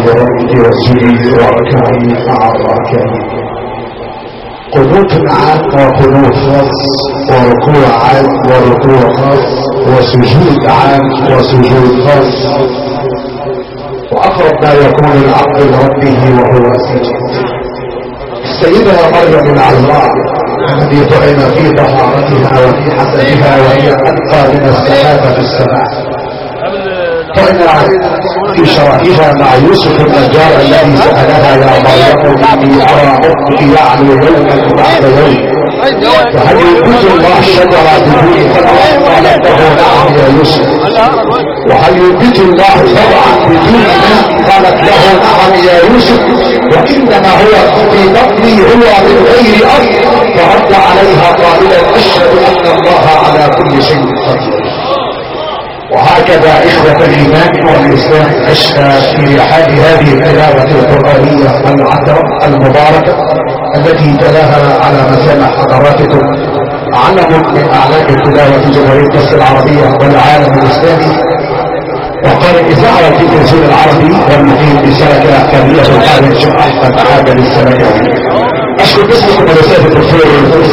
وسجود واركعي مع الراكعين قنوت عام وقنوت خاص وركوع عام وركوع خاص وسجود عام وسجود خاص واقرب ما يكون العبد لربه وهو سجد السيدة مريم العذراء الذي طعن في طهارتها وفي حسبها وهي أبقى من السحابة في السماء طعن في شرائها مع يوسف النجار الذي سألها يا مريم إني أرى ربك يعلو يوما بعد يوم وهل ينبت الله شجرة بدون ثمرة قالت له نعم يا يوسف وهل ينبت الله زرعا بدون ماء قالت له نعم يا يوسف وإنما هو في بطني هو من غير أرض فرد عليها قائلا أشهد أن الله على كل شيء قدير وهكذا إخوة الإيمان والإسلام عشنا في رحاب هذه التلاوة القرآنية العذراء المباركة التي تلاها على مسامع حضراتكم علم من أعلام التلاوة في جمهورية مصر العربية والعالم الإسلامي وقال إذاعة في التلفزيون العربي والمقيم بسلكة كبيرة القارئ الشيخ أحمد عادل السلكاوي أشكر باسمكم الأستاذ الدكتور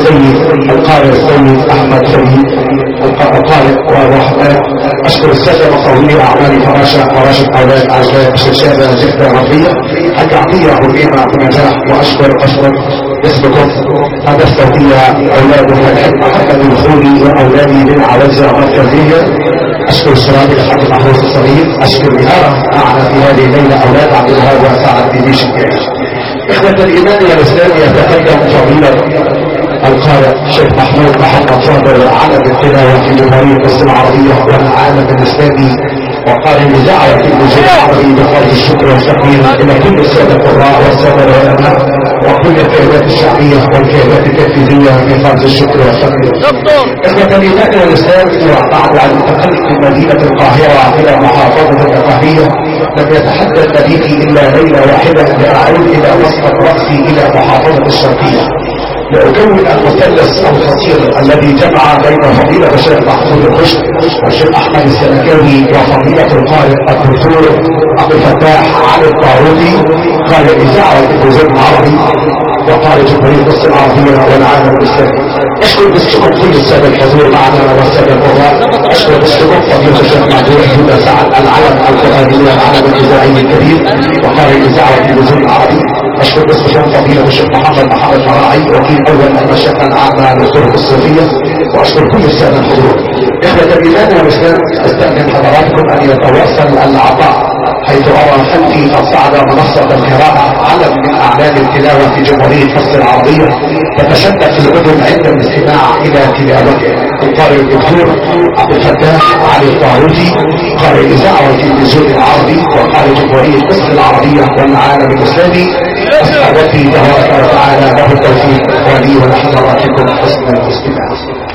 السيد القارئ السيد أحمد فريد القارئ والرحمن أشكر السادة مصوري أعمال فراشة وراشد أولاد أعزائي شاشة جدة رفية حاج عطية ربيعة بنجاح وأشكر أشكر اسمكم هذا الصوتية أولاد الحاج محمد الخولي وأولادي للعوزة المركزية أشكر الشباب الحاج محمود الصغير أشكر إدارة معنا في هذه الليلة أولاد عبد الوهاب وسعد بن الجيش إخوة الإيمان والإسلام يتقدم فضيلة القارئ الشيخ محمود محمد صابر علم التلاوة في جمهورية مصر العربية والعالم الإسلامي وقال لدعوة النزول العربي بخارج الشكر والتقديم إلى كل السادة القراء والسادة العلماء وكل الكيانات الشعبية والكيانات التنفيذية في خارج الشكر والتقديم. إخوة الإيمان والإسلام بعد عن التقلب من مدينة القاهرة إلى محافظة القاهرة لم يتحدث بيتي إلا ليلة واحدة لأعود إلى مسقط رأسي إلى محافظة الشرقية لأكون المثلث الخطير الذي جمع بين فضيلة الشيخ محمود الخشب والشيخ أحمد السلكاوي وفضيلة القارئ الدكتور عبد الفتاح علي الطاروطي قارئ إذاعة التلفزيون العربي وقارئ جمهورية مصر العربية والعالم الإسلامي أشكر باسمكم كل السادة الحضور معنا والسادة القراء أشكر باسمكم فضيلة الشيخ معدول هدى سعد العلم القرآني العلم الإذاعي الكبير وقارئ إذاعة التلفزيون العربي أشكر باسمكم فضيلة الشيخ محمد محمد مراعي وكيل أول المشيخة الأعمى للطرق الصوفية وأشكر كل السادة الحضور إخوة الإيمان والإسلام أستأذن حضراتكم أن يتواصل العطاء حيث أرى خلفي قد صعد منصة القراءة علم من أعلام التلاوة في جمهورية مصر العربية تتشدد الأذن عند الاستماع إلى تلاوته القارئ الدكتور عبد الفتاح علي الطاروسي قارئ إذاعة التلفزيون العربي وقارئ جمهورية مصر العربية والعالم الإسلامي أسأل ربي تبارك وتعالى له التوفيق ولي ولحضراتكم حسن الاستماع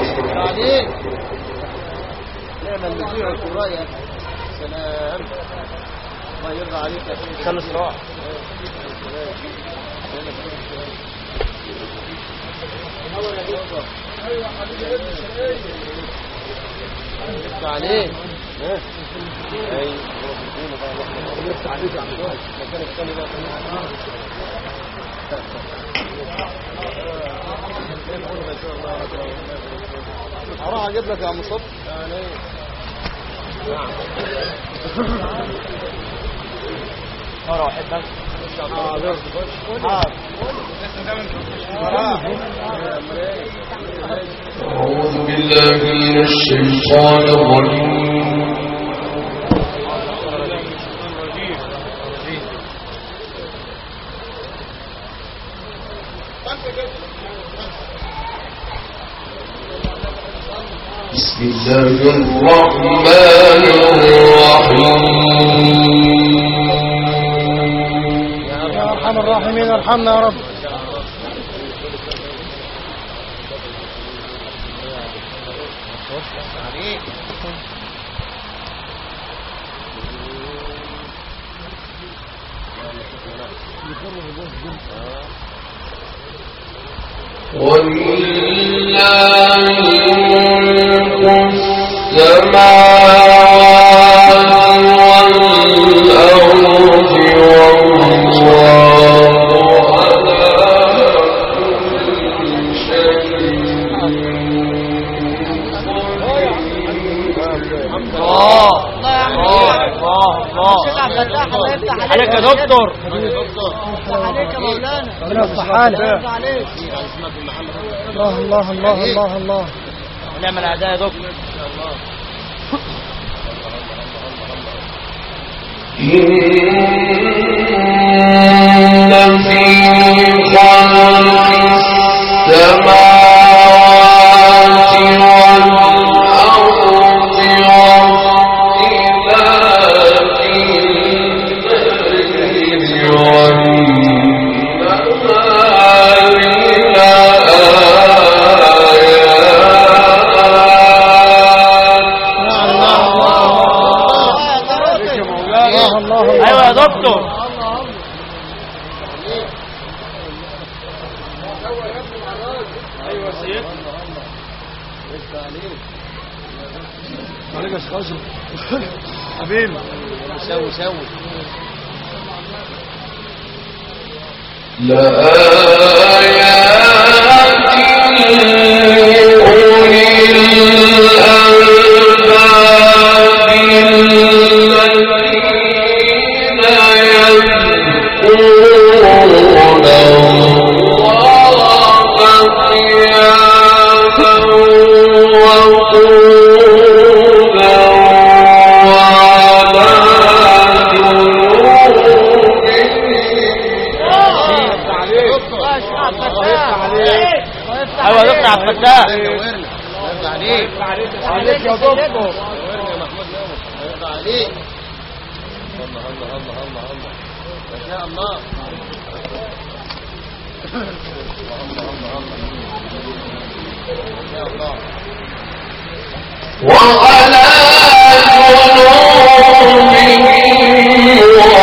خلص روح عليه هروح اجيب لك يا عم صبحي مرة واحد بس أعوذ بالله من الشيطان الرجيم بسم الله الرحمن الرحيم يا ارحم الراحمين ارحمنا يا رب ولله ملك السماوات والأرض عليك يا دكتور ربنا يصلح حالك الله الله الله الله الله ونعم الأعداء يا دكتور إن في خلق السماوات والأرض واختلاف الليل والنهار لآيات الله الله أيوة يا دكتور أيوة سيد عليك يا خازن حبيبي سوي سوي لآيات لأولي الألباب الذين يذكرون الله قياما وقودا وعلى أيوة يا دكتور عبد الفتاح عليك يا دكتور وعلى جنوبهم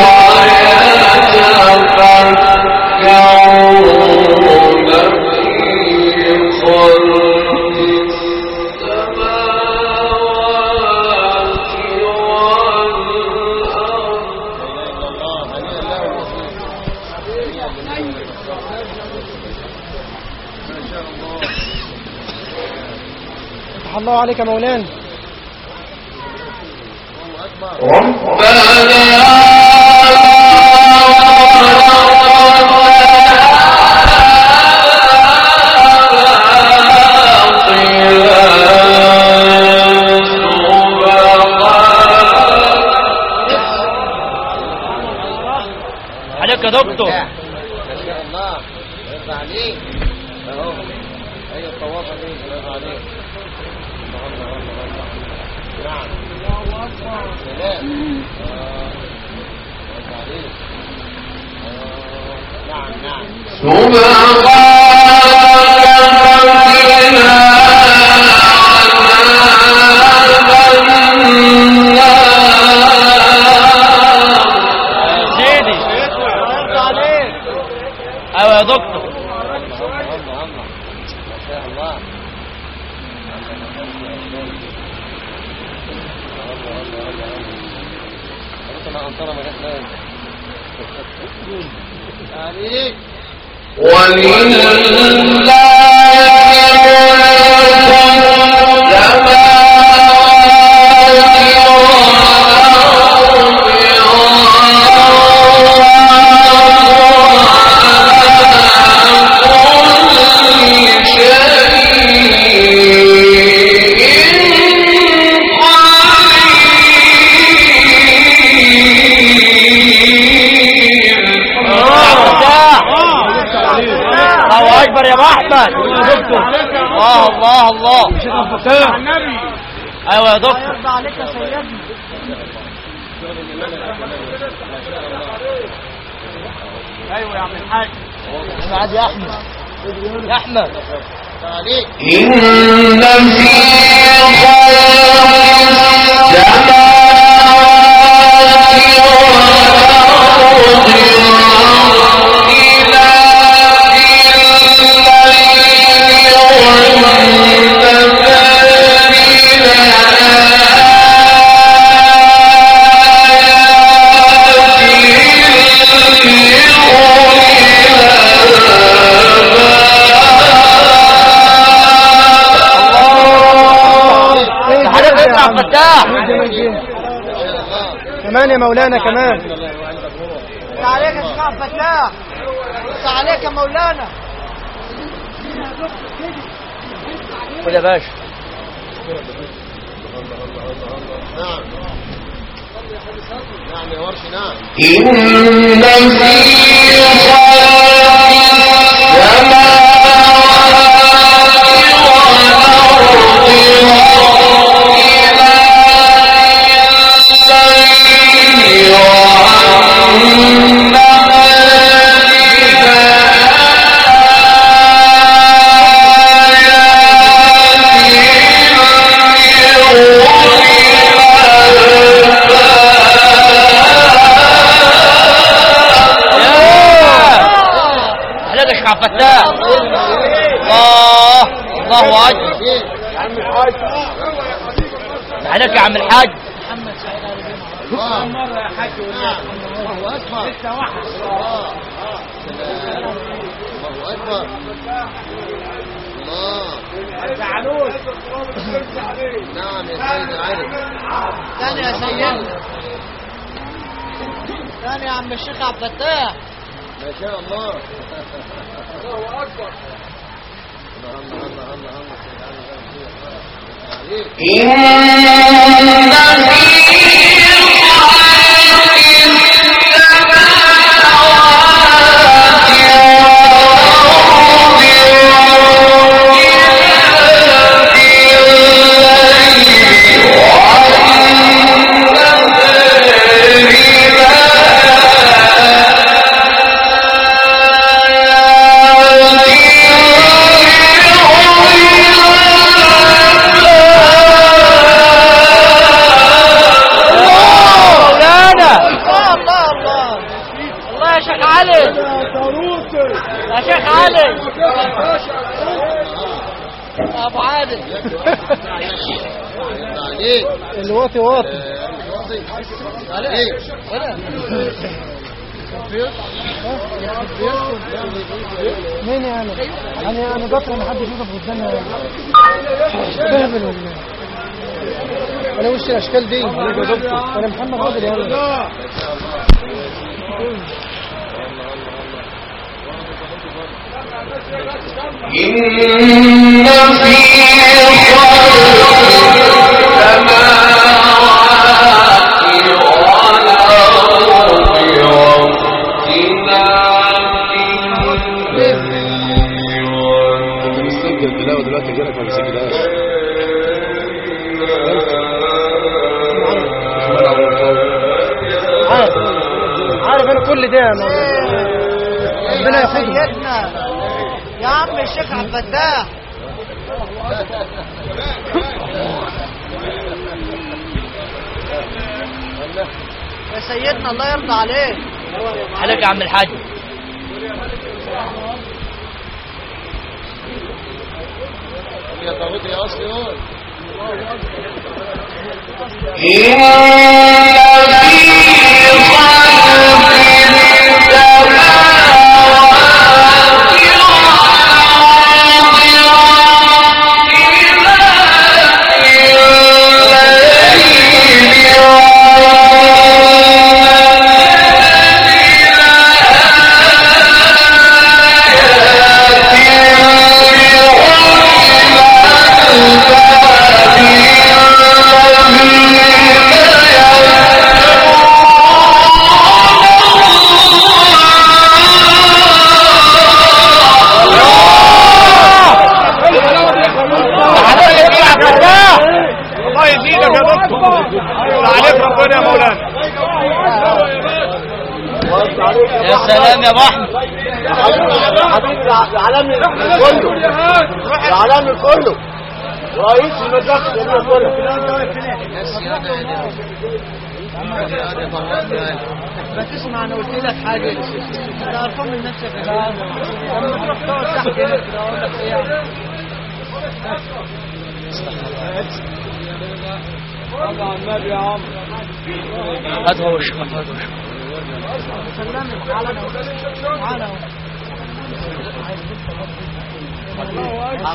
ويتفكرون في خلق السماوات والأرض فتح الله عليك يا مولانا عليك يا دكتور سيدي أيوة يا دكتور الله أكبر يا أبو أحمد الله الله الله أيوة يا دكتور أيوة يا عم الحاج عاد يا أحمد يا أحمد إن في خلق السماوات تعالى يا عبد الفتاح كان كمان يا مولانا كمان عليك يا شيخ عبد الفتاح بص عليك يا مولانا خد يا باشا نعم نعم يا ورش نعم إن في احلى يا شيخ عبد الفتاح الله الله اكبر عليك يا عم الحاج الله مرة يا حاج الله أكبر لسه واحد الله الله أكبر الله نعم يا سيد العلم ثاني يا سيدنا ثاني يا عم الشيخ عبد الفتاح ما شاء الله الله أكبر الله الله الله الله الله سيد علي عليك إن مولانا الله الله الله الله يا شيخ علي يا شيخ علي يا ابو عادل عليك الواطي واطي عليك مين يا انا انا انا بكره ان حد يشوفك قدامي بهبل ولا انا وش الاشكال دي انا محمد عادل يا ولد إن في بيسجل تلاوه دلوقتي غيرك ما بيسجلهاش عارف عارف انا كل ده يا مولانا ربنا يا ياخدهم سيدنا يا عم الشيخ عبد الفتاح يا سيدنا الله يرضى عليك عليك يا عم الحاج يا طاغوت يا أصلي هون عليك يا عبد الفتاح الله يزيدك يا دكتور عليك ربنا يا مولانا يا سلام يا ابو احمد العالمي كله العالمي كله رئيس المدرسة جميع كلها ما تسمع انا قلت لك حاجه انت قرفان من نفسك يا جدع. لما تروح تقعد تحت هنا كده اقول لك ايه يعني هات هو الشيخ هات هو الشيخ سلمت تعالى انا تعالى اهو.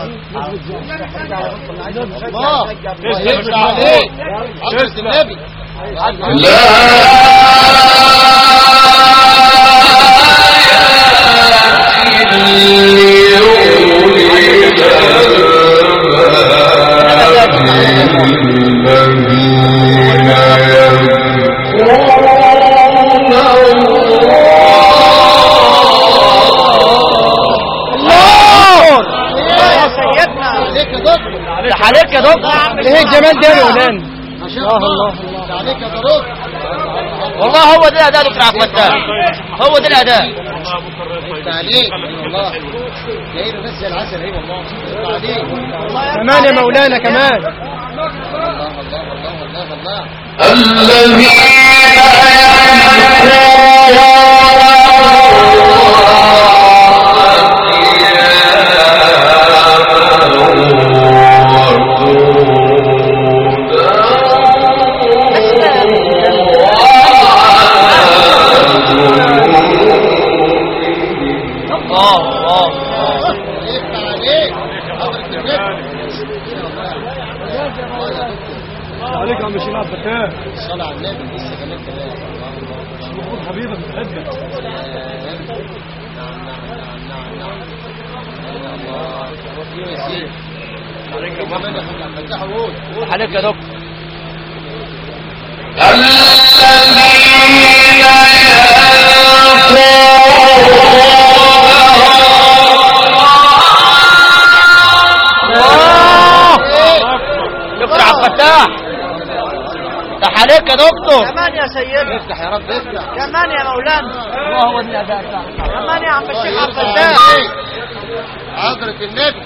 الله الله يفتح عليك حضرة النبي يا سيدنا عليك يا دكتور ده عليك يا دكتور ايه الجمال ده يا ولان ما شاء الله عليك يا دكتور والله هو ده الاداء دكتور عبد الفتاح هو ده الاداء انت عليك والله جاي له ناس زي العسل اهي والله انت عليك كمان يا مولانا كمان الله الله الله الله الله الله الله الله عليك عليك حضرة النبي عليك يا عم شيخ عبد الفتاح الصلاة على النبي لسه كمان كلام الله الله حبيبك بتحبك نعم نعم نعم نعم نعم الله ايوه يا سيدي عليك كمان يا اخويا عبد الفتاح قول ده عليك يا دكتور الله دكتور عبد الفتاح ده عليك يا دكتور كمان يا سيدنا افتح يا رب افتح كمان يا مولانا الله هو ده الاداء بتاعك كمان يا عم الشيخ عبد الله الفتاح عليك. حضرة النبي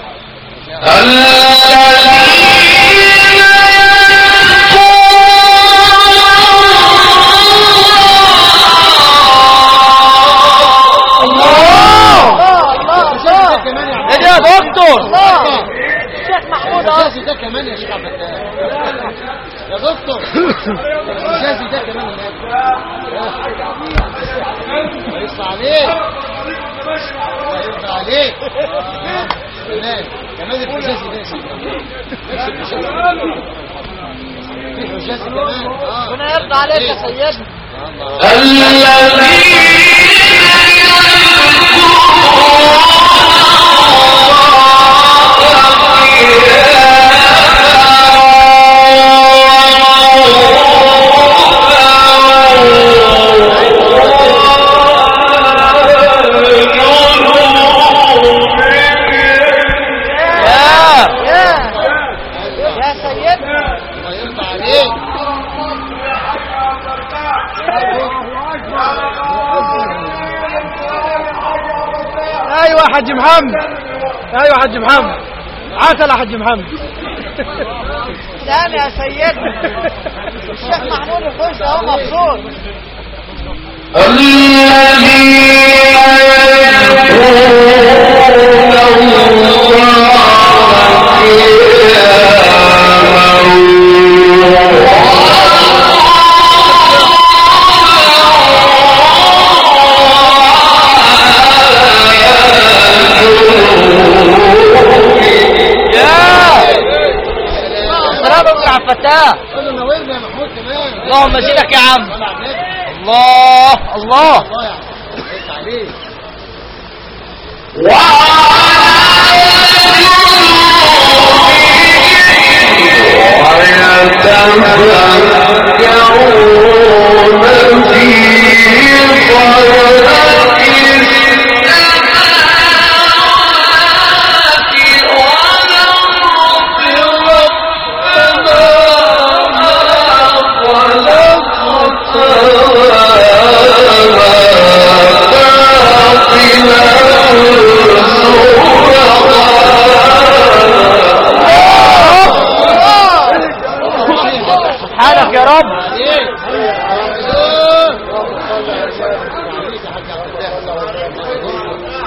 الرشاشي ده كمان يا عبد ايه ده يا دكتور الشيخ محمود اهو الرشاشي ده كمان يا شيخ عبد الفتاح يا دكتور الرشاشي ده كمان يا نبي الله يرضى عليك الله يرضى عليك كمان كمان الرشاشي ده يا شيخ نفس الرشاشي في الرشاشي كمان اه ربنا يرضى عليك يا سيدنا الله يا يا يا سيدنا الله يرضى عليك ايوه يا حاج محمد ايوه يا حاج محمد عسل يا حاج محمد ثاني يا سيدنا الشيخ محمود يخش اهو مبسوط يا السلام دكتور عبد الفتاح قول له نورنا يا محمود كمان اللهم زدك يا عم صلى على النبي الله الله الله يا عم يرضى عليك سبحانك يا رب عليك عليك يا حاج عبد الفتاح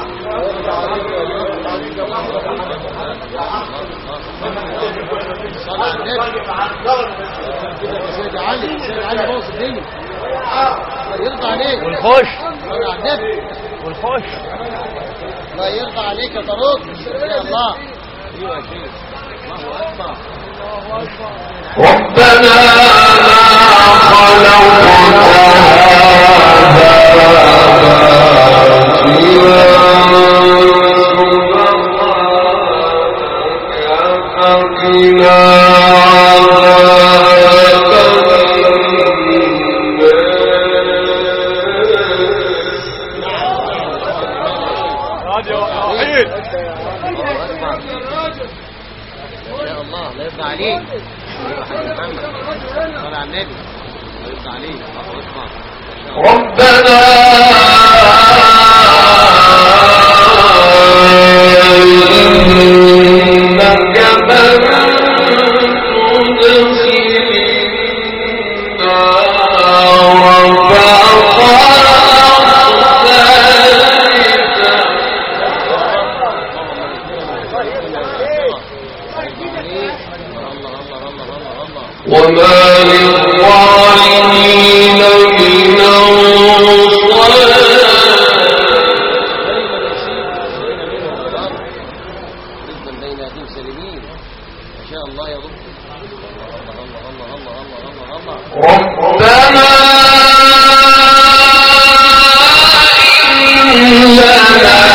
صلى على النبي كده يا سيدي علي سيدي علي بوظ الدنيا الله يرضى عليك والخش صلى على النبي والخش الله يرضى عليك يا طارق يا الله ايوه يا شيخ الله اكبر ربنا لا ما شاء الله لا يرضى عليك يا حاج محمد صلى على النبي لا يرضى عليك الله اكبر ربنا إنك من تدخل النار فقد أخزيته وما للظالمين من أنصار رزقا بين ايديهم سالمين ما شاء الله يا رب الله الله الله الله الله الله الله ربنا إننا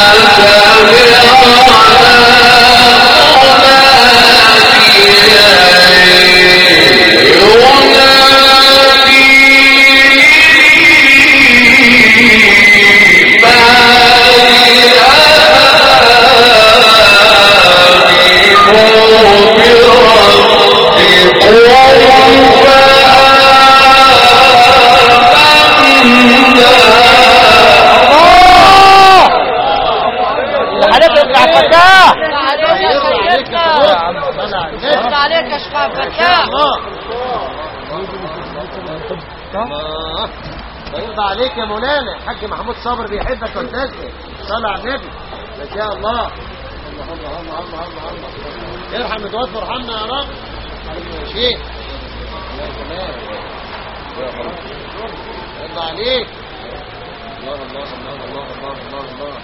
هنفرق مع الفتاح يرضى عليك يا شباب فتاح الله ده يرضى عليك يا مولانا الحاج محمود صابر بيحبك وتنزل صلى على النبي ما شاء الله الله الله الله الله الله الله ارحم متوفى ارحمنا يا رب عليك يا شيخ يا سلام يرضى عليك الله الله الله الله الله الله الله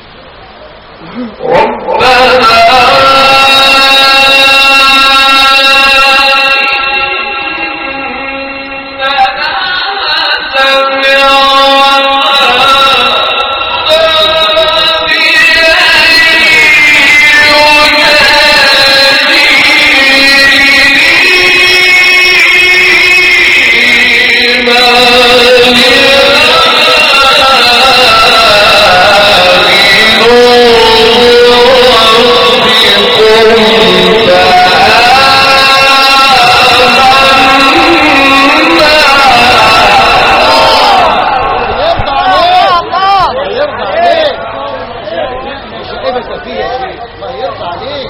يرضى عليك يرضى عليك ايه بس فيه يا شيخ الله يرضى عليك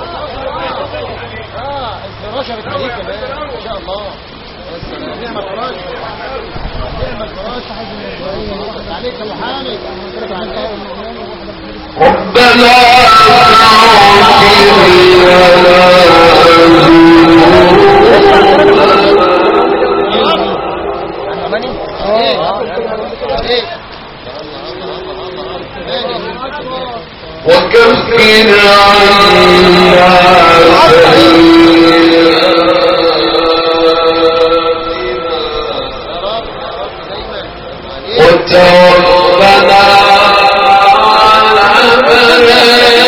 اه الفراشه بتعليك كمان ما شاء الله يا سلام نعم الفراشه نعم الفراشه يرضى عليك يا ابو حامد يرضى عليك ربنا عليك عليك وكفر عنا وتوفنا على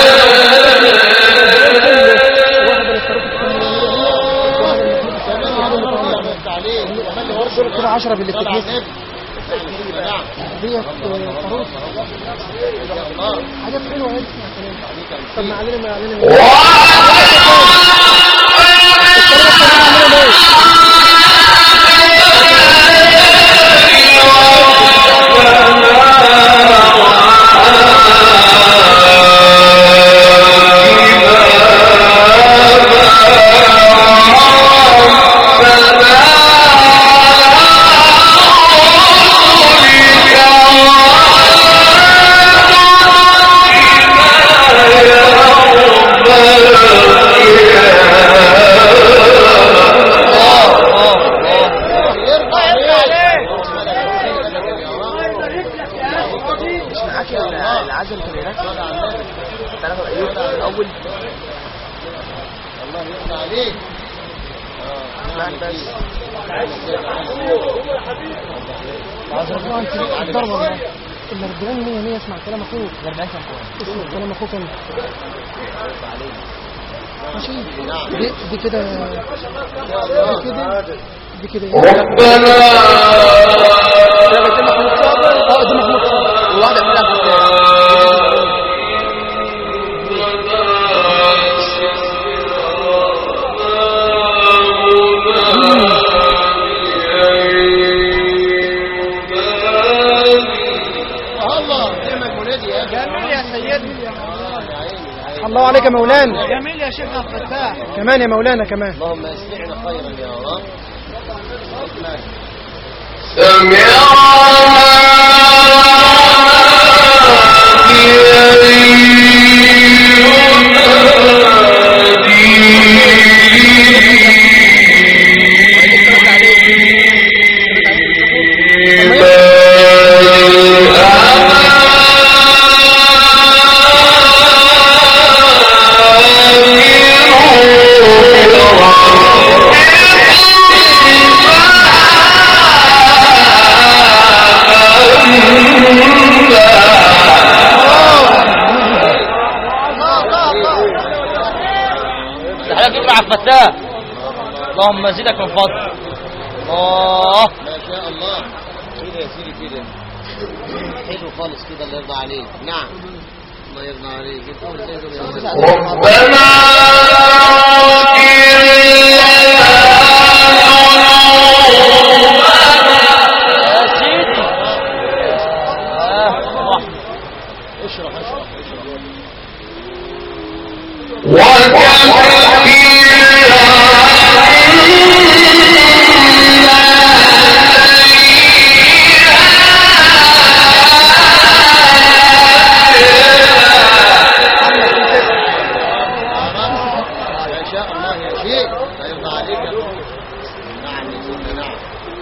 كده 10 باللي طلع بتتنسي النبي نعم ديت فاروس حاجات حلوه اهي طب ما علينا ما علينا ربنا الله انت الضربه والله اللي ربنا مية مية اسمع كلام اخوك اسمع كلام اخوك انت ماشي دي, دي كده دي كده دي كده ايه ربنا اه دي محمود صابر الله نعم المنادي يا اخي جميل يا سيدي الله عليك يا مولانا جميل يا شيخنا الفتاح كمان يا مولانا كمان اللهم اسمعنا خيرا يا رب تحياتي مع الفتاح اللهم زدك من فضل الله ما شاء الله كده يا سيدي كده حلو خالص كده الله يرضى عليك نعم الله يرضى عليك انت اول زي دول يا ولد. ربنا يا سيدي آه الله اشرح اشرح اشرح ما شاء الله يا شيخ الله يرضى عليك يا رب. نعم يا سيدنا نعم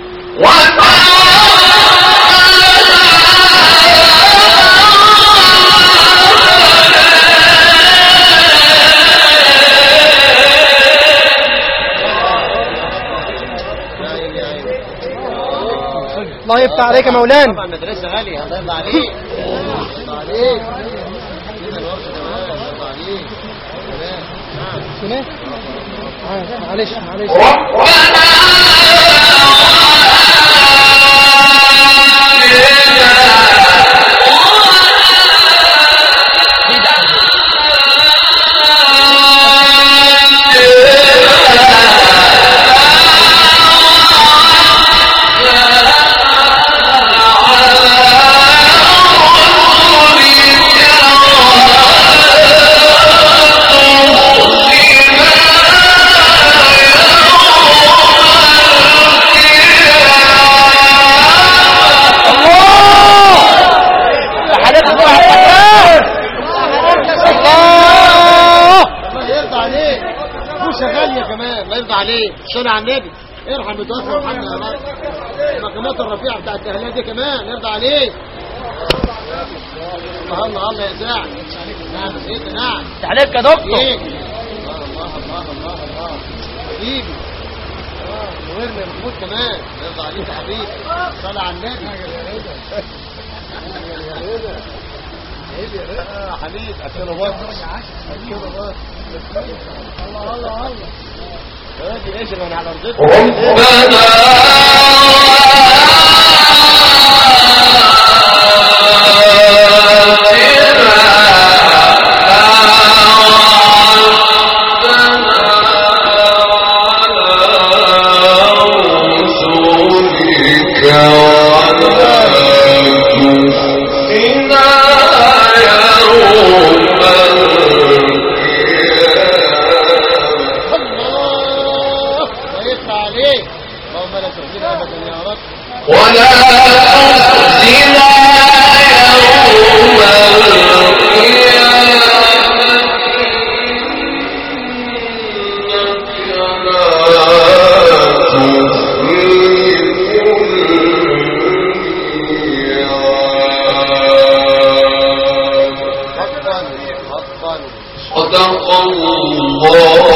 لا اله الا الله الله يفتح عليك يا مولانا طبعا مدرسة غالية الله يرضى عليك الله يرضى عليك كده الورشة كمان الله يرضى عليك تمام نعم سنة آه، معلش معلش تحياتي مع الفتاح الله الله يرضى عليك بوسه غاليه كمان الله يرضى عليك صلي على النبي ارحم متوفى محمد يا رب المقامات الرفيعه بتاعت الاهليه دي كمان يرضى عليك الله الله الله يا سعد نعم يا سيدي نعم تحياتك يا دكتور ايه الله الله الله الله الله حبيبي اه نورنا يا محمود كمان يرضى عليك يا حبيبي صلي على النبي آه، حبيبي عشان بص عشان بص الله الله الله هادي ايش من على ارضكم الله ويفتح عليك اللهم لا تخزنا ابدا يا رب ولا تخزنا يوم القيامة حقا حقا صدق الله